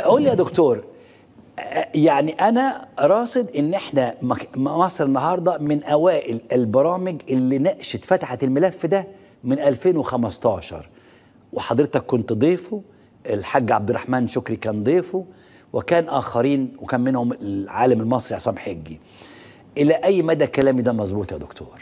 قول لي يا دكتور آه، يعني انا راصد ان احنا مك- مصر النهارده من اوائل البرامج اللي ناقشت فتحت الملف ده من 2015 وحضرتك كنت ضيفه الحاج عبد الرحمن شكري كان ضيفه وكان اخرين وكان منهم العالم المصري عصام حجي الى اي مدى كلامي ده مظبوط يا دكتور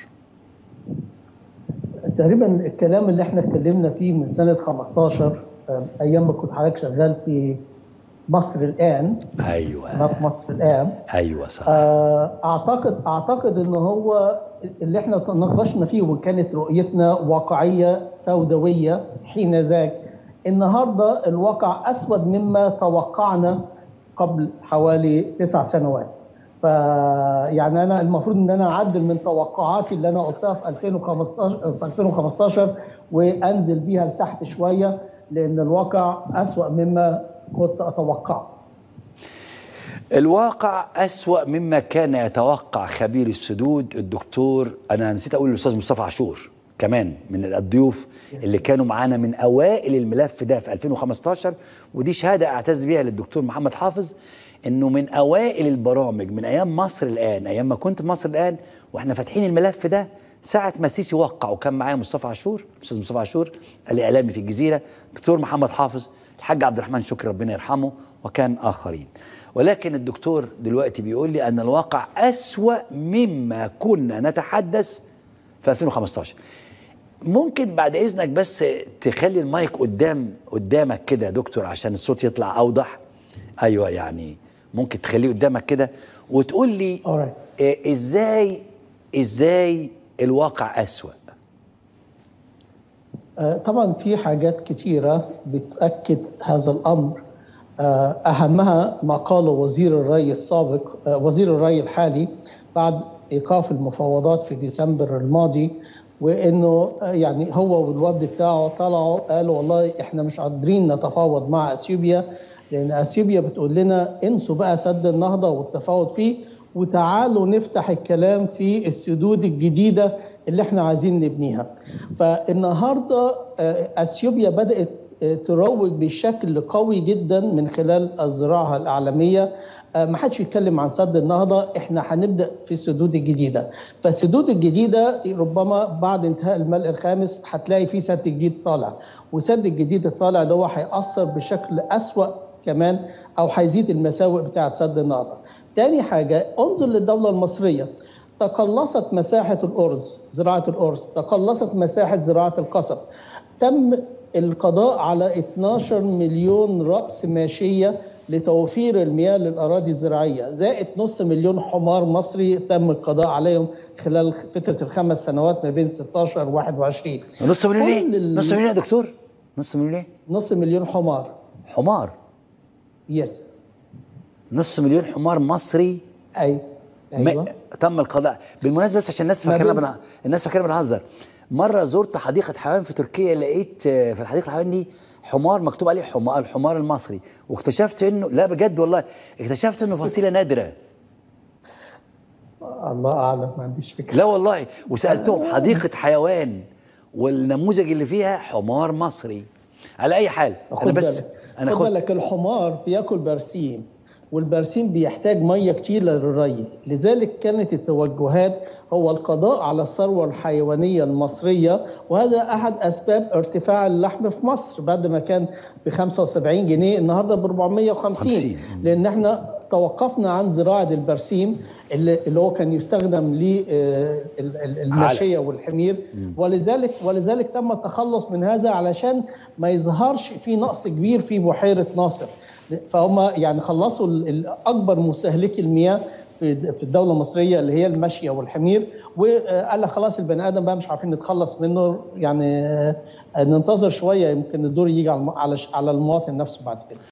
تقريبا الكلام اللي احنا اتكلمنا فيه من سنه 15 آه، ايام ما كنت حضرتك شغال في مصر الان ايوه قناه مصر الان ايوه صح آه، اعتقد اعتقد ان هو اللي احنا تناقشنا فيه وكانت رؤيتنا واقعيه سوداويه حين ذاك النهارده الواقع اسود مما توقعنا قبل حوالي تسع سنوات ف يعني انا المفروض ان انا اعدل من توقعاتي اللي انا قلتها في 2015 في 2015 وانزل بيها لتحت شويه لان الواقع اسوا مما كنت اتوقعه الواقع أسوأ مما كان يتوقع خبير السدود الدكتور أنا نسيت أقول الأستاذ مصطفى عاشور كمان من الضيوف اللي كانوا معانا من أوائل الملف ده في 2015 ودي شهادة أعتز بيها للدكتور محمد حافظ إنه من أوائل البرامج من أيام مصر الآن أيام ما كنت في مصر الآن وإحنا فاتحين الملف ده ساعة ما السيسي وقع وكان معايا مصطفى عاشور الأستاذ مصطفى عاشور الإعلامي في الجزيرة دكتور محمد حافظ الحاج عبد الرحمن شكري ربنا يرحمه وكان آخرين ولكن الدكتور دلوقتي بيقول لي أن الواقع أسوأ مما كنا نتحدث في 2015 ممكن بعد إذنك بس تخلي المايك قدام قدامك كده يا دكتور عشان الصوت يطلع أوضح أيوة يعني ممكن تخليه قدامك كده وتقول لي Alright. إيه إزاي إزاي الواقع أسوأ آه، طبعا في حاجات كتيرة بتأكد هذا الأمر آه، أهمها ما قاله وزير الري السابق آه، وزير الري الحالي بعد إيقاف المفاوضات في ديسمبر الماضي وإنه آه، يعني هو والوفد بتاعه طلعوا قالوا والله إحنا مش قادرين نتفاوض مع أثيوبيا لأن أثيوبيا بتقول لنا انسوا بقى سد النهضة والتفاوض فيه وتعالوا نفتح الكلام في السدود الجديدة اللي احنا عايزين نبنيها فالنهاردة آه، أثيوبيا بدأت آه، تروج بشكل قوي جدا من خلال الزراعة الإعلامية آه، ما حدش يتكلم عن سد النهضة احنا هنبدأ في السدود الجديدة فالسدود الجديدة ربما بعد انتهاء الملء الخامس هتلاقي في سد جديد طالع وسد الجديد الطالع ده هو هيأثر بشكل أسوأ كمان أو هيزيد المساوئ بتاعة سد النهضة تاني حاجة انظر للدولة المصرية تقلصت مساحة الأرز زراعة الأرز تقلصت مساحة زراعة القصب تم القضاء على 12 مليون رأس ماشية لتوفير المياه للأراضي الزراعية زائد نص مليون حمار مصري تم القضاء عليهم خلال فترة الخمس سنوات ما بين 16 و 21 نص مليون كل ايه؟ ال- نص مليون يا دكتور؟ نص مليون ايه؟ نص مليون حمار حمار يس نص مليون حمار مصري أي ما أيوة. تم القضاء بالمناسبه بس عشان الناس ما فاكرين بين- بنا... الناس فاكرين بنهزر مره زرت حديقه حيوان في تركيا لقيت آه، في حديقه الحيوان دي حمار مكتوب عليه حمار الحمار المصري واكتشفت انه لا بجد والله اكتشفت انه فصيله نادره الله أعلم ما عنديش فكرة لا والله وسالتهم حديقه حيوان والنموذج اللي فيها حمار مصري على اي حال انا خد بس بالك انا خد خد بالك الحمار بياكل برسيم والبرسيم بيحتاج ميه كتير للري لذلك كانت التوجهات هو القضاء على الثروه الحيوانيه المصريه وهذا احد اسباب ارتفاع اللحم في مصر بعد ما كان ب 75 جنيه النهارده ب 450 50. لان احنا توقفنا عن زراعه البرسيم اللي, اللي هو كان يستخدم للماشيه والحمير ولذلك ولذلك تم التخلص من هذا علشان ما يظهرش في نقص كبير في بحيره ناصر فهم يعني خلصوا ال- ال- اكبر مستهلكي المياه في في الدوله المصريه اللي هي الماشيه والحمير وقال لك خلاص البني ادم بقى مش عارفين نتخلص منه يعني آه، ننتظر شويه يمكن الدور يجي على الم- على ش- على المواطن نفسه بعد كده